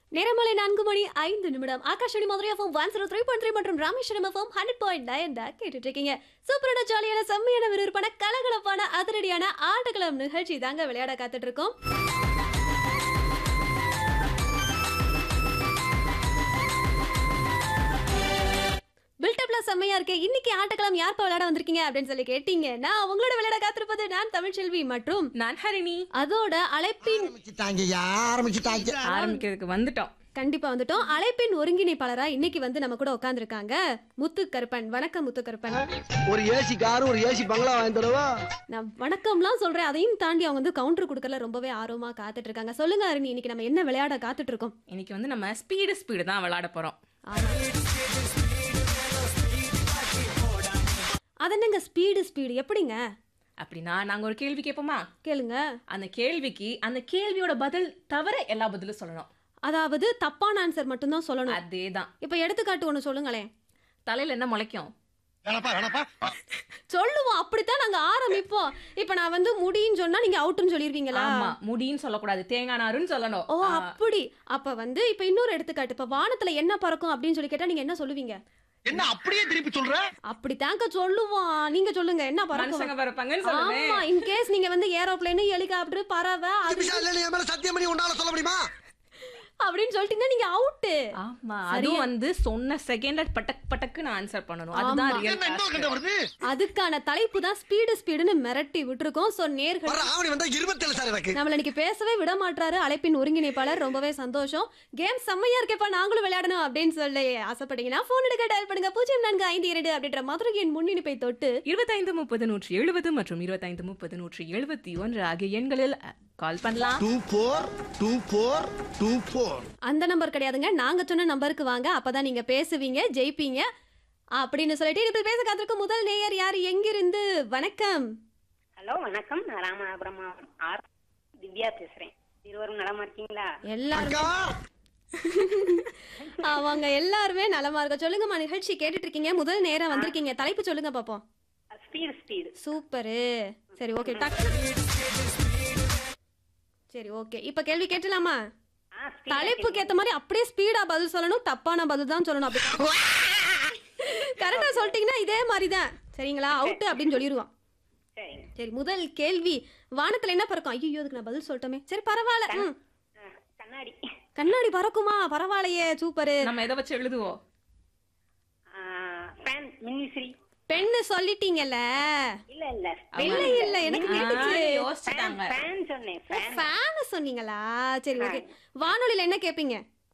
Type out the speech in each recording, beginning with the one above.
நேரமலை நான்கு மணி ஐந்து நிமிடம் Akashvani Madurai FM one zero three point three மற்றும் Rameswaram FM hundred point nine தான் கேட்டுட்டு இருக்கீங்க சூப்பரான ஜாலியான செம்மையான விறுவிறுப்பான கலகலப்பான அதிரடியான ஆட்டக்களம் நிகழ்ச்சி தாங்க விளையாட காத்துட்டு இருக்கோம் பில்டப்ல செம்மையா இருக்கு இன்னைக்கு ஆட்டக்களம் யார்ப்பா விளையாட வந்திருக்கீங்க அப்படின்னு சொல்லி கேட்டீங்க நான் உங்களோட விளையாட காத்திருப்பது நான் தமிழ்ச்செல்வி மற்றும் நான் ஹரிணி அதோட அழைப்பின் ஆரம்பிச்சுட்டாங்கய்யா ஆரம்பிச்சுட்டாங்க ஆரம்பிக்கிறதுக்கு வந்துட்டோம் கண்டிப்பா வந்துட்டோம் அழைப்பின் ஒருங்கிணைப்பாளரா இன்னைக்கு வந்து நம்ம கூட உட்கார்ந்திருக்காங்க முத்து கருப்பன் வணக்கம் முத்து கருப்பன் ஒரு ஏசி காரு ஒரு ஏசி பங்களா வாங்கி தரவா நான் வணக்கம்லாம் சொல்றேன் அதையும் தாண்டி அவங்க வந்து கவுண்டர் கொடுக்கல ரொம்பவே ஆர்வமா காத்துட்டு இருக்காங்க சொல்லுங்க அருணி இன்னைக்கு நம்ம என்ன விளையாட காத்துட்டு இருக்கோம் இன்னைக்கு வந்து நம்ம ஸ்பீடு ஸ்பீடு தான் விளையாட போறோம் ஆமா அது என்னங்க ஸ்பீடு ஸ்பீடு எப்படிங்க அப்படின்னா நாங்க ஒரு கேள்வி கேட்போமா கேளுங்க அந்த கேள்விக்கு அந்த கேள்வியோட பதில் தவிர எல்லா பதிலும் சொல்லணும் அதாவது தப்பான ஆன்சர் மட்டும்தான் சொல்லணும் அதேதான் இப்ப எடுத்துக்காட்டு ஒண்ணு சொல்லுங்களேன் தலையில என்ன முளைக்கும் சொல்லுவோம் அப்படித்தான் நாங்க ஆரம்பிப்போம் இப்ப நான் வந்து முடின்னு சொன்னா நீங்க அவுட்னு சொல்லிருவீங்களா ஆமா முடின்னு சொல்லக்கூடாது தேங்காய் நாருன்னு சொல்லணும் ஓ ஆ, அப்படி அப்ப வந்து இப்ப இன்னொரு எடுத்துக்காட்டு இப்ப வானத்துல என்ன பறக்கும் அப்படின்னு சொல்லி கேட்டா நீங்க என்ன சொல்லுவீங்க என்ன அப்படியே திருப்பி சொல்ற அப்படித்தாங்க சொல்லுவோம் நீங்க சொல்லுங்க என்ன பறக்கும் மனுஷங்க பறப்பாங்கன்னு சொல்லுவேன் ஆமா இன் கேஸ் நீங்க வந்து ஏரோப்ளேன் ஹெலிகாப்டர் பறவை அது நிமிஷம் இல்ல என் மேல சத்தியம் பண்ணி உன்னால சொல்ல முடியுமா அப்படின்னு சொல்லிட்டீங்கன்னா நீங்க அவுட்டு ஆமா அதுவும் வந்து சொன்ன செகண்ட்ல பட்டக் பட்டக்குன்னு ஆன்சர் பண்ணணும் அதுதான் ஆமா. ரியல் என்ன இன்னொரு கண்ட வருது அதுக்கான தலைப்பு தான் ஸ்பீடு ஸ்பீடுன்னு மிரட்டி விட்டுருக்கோம் சோ நேர்கள் வர ஆவணி வந்தா இருபத்தேழு சார் எனக்கு நம்மள இன்னைக்கு பேசவே விட மாட்டாரு அழைப்பின் ஒருங்கிணைப்பாளர் ரொம்பவே சந்தோஷம் கேம் செம்மையா இருக்கேப்பா நாங்களும் விளையாடணும் அப்படின்னு சொல்லி ஆசைப்பட்டீங்கன்னா போன் எடுக்க டயல் பண்ணுங்க பூஜ்ஜியம் நான்கு ஐந்து இரண்டு அப்படின்ற மதுரையின் முன்னிணைப்பை தொட்டு இருபத்தைந்து முப்பது நூற்றி எழுபது மற்றும் இருபத்தைந்து முப்பது நூற்றி எழுபத்தி ஒன்று ஆகிய எண்களில் கால் பண்ணலாம் two four two four two four அந்த நம்பர் கிடையாதுங்க நாங்க சொன்ன நம்பருக்கு வாங்க அப்பதான் நீங்க பேசுவீங்க ஜெயிப்பீங்க அப்படின்னு சொல்லிட்டு இப்ப பேச காத்திருக்கும் முதல் நேயர் யார் எங்கிருந்து வணக்கம் ஹலோ வணக்கம் நான் ராமநாதபுரம் மாவட்டம் ஆர் திவ்யா பேசுறேன் இருவரும் நலமா இருக்கீங்களா எல்லாரும் அக்கா அவங்க எல்லாருமே நலமா இருக்க சொல்லுங்கம்மா நிகழ்ச்சி கேட்டுட்டு இருக்கீங்க முதல் நேரம் வந்திருக்கீங்க தலைப்பு சொல்லுங்க பாப்போம் ஸ்பீடு ஸ்பீடு சூப்பரு சரி ஓகே டக்கு சரி ஓகே இப்ப கேள்வி கேட்டலாமா ஆ speed ஆ தலைப்புக்கு ஏத்த மாதிரி அப்படியே ஸ்பீடா பதில் சொல்லணும் தப்பான பதில் தான் சொல்லணும் அப்படி கரெக்டா சொல்லிட்டீங்கன்னா இதே மாதிரி தான் சரிங்களா அவுட் அப்படின்னு சொல்லிடுவோம் சரிங்க சரி முதல் கேள்வி வானத்துல என்ன பறக்கும் ஐயோ அதுக்கு நான் பதில் சொல்லிட்டோமே சரி பரவாயில்ல ம். ஆ, கண்ணாடி கண்ணாடி பறக்குமா பரவாயில்லையே சூப்பரு நம்ம எதை வச்சு எழுதுவோம் ஃபேன் மின்விசிறி பெண்ணு சொல்லிட்டீங்கல்ல இல்ல இல்ல இல்ல இல்ல எனக்கு ஆ, கேட்டுச்சு யோசிச்சுட்டாங்க ஃபேன் சொன்னேன் ஃபேன் ஃபேன் சொன்னீங்களா சரி ஓகே வானொலியில என்ன கேப்பீங்க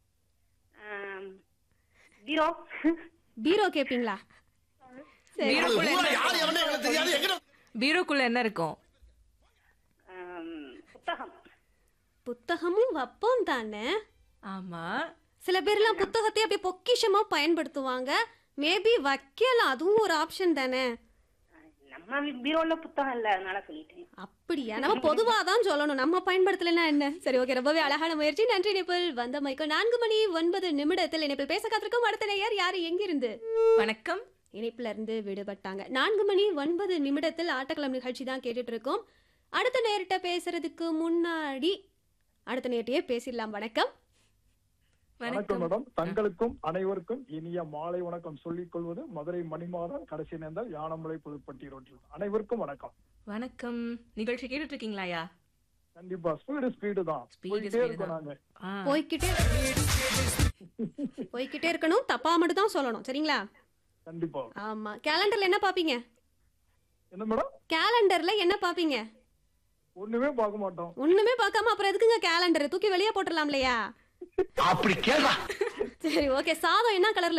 ஜீரோ பீரோ கேப்பீங்களா சரி பீரோக்குள்ள என்ன யார் எவனே எனக்கு தெரியாது எங்க பீரோக்குள்ள என்ன இருக்கும் புத்தகம் புத்தகமும் வப்போம் தானே ஆமா சில பேர்லாம் புத்தகத்தை அப்படியே பொக்கிஷமா பயன்படுத்துவாங்க மேபி வைக்கலாம் அதுவும் ஒரு ஆப்ஷன் தானே நம்ம பீரோல புத்தகம் இல்ல அதனால சொல்லிட்டேன் அப்படியா நம்ம பொதுவா தான் சொல்லணும் நம்ம பயன்படுத்தலைன்னா என்ன சரி ஓகே ரொம்பவே அழகான முயற்சி நன்றி இணைப்பில் வந்த மைக்கோ நான்கு மணி ஒன்பது நிமிடத்தில் இணைப்பில் பேச காத்திருக்கும் அடுத்த நேயர் யாரு எங்கிருந்து வணக்கம் இணைப்புல இருந்து விடுபட்டாங்க நான்கு மணி ஒன்பது நிமிடத்தில் ஆட்டக்களம் நிகழ்ச்சி தான் கேட்டுட்டு இருக்கோம் அடுத்த நேரிட்ட பேசுறதுக்கு முன்னாடி அடுத்த நேரத்தையே பேசிடலாம் வணக்கம் வணக்கம் மேடம் தங்களுக்கும் அனைவருக்கும் இனிய மாலை வணக்கம் சொல்லிக் கொள்வது மதுரை மணிமாறன் கடைசி நேர்ந்தால் யானமலை புதுப்பட்டி ரோட்டில் அனைவருக்கும் வணக்கம் வணக்கம் நிகழ்ச்சி கேட்டுட்டு இருக்கீங்களாயா கண்டிப்பா ஸ்பீடு ஸ்பீடு தான் Speed, போயிட்டே speed இருக்கோம் தான். நாங்க ஆ, போய்க்கிட்டே போய்க்கிட்டே இருக்கணும் தப்பா மட்டும் தான் சொல்லணும் சரிங்களா கண்டிப்பா ஆமா கேலண்டர்ல என்ன பாப்பீங்க என்ன மேடம் கேலண்டர்ல என்ன பாப்பீங்க ஒண்ணுமே பார்க்க மாட்டோம் ஒண்ணுமே பார்க்காம அப்புறம் எதுக்குங்க கேலண்டர் தூக்கி வெளியே போட்டுடலாம் இல்லையா அப்படி கேளா சரி ஓகே சாதம் என்ன கலர்ல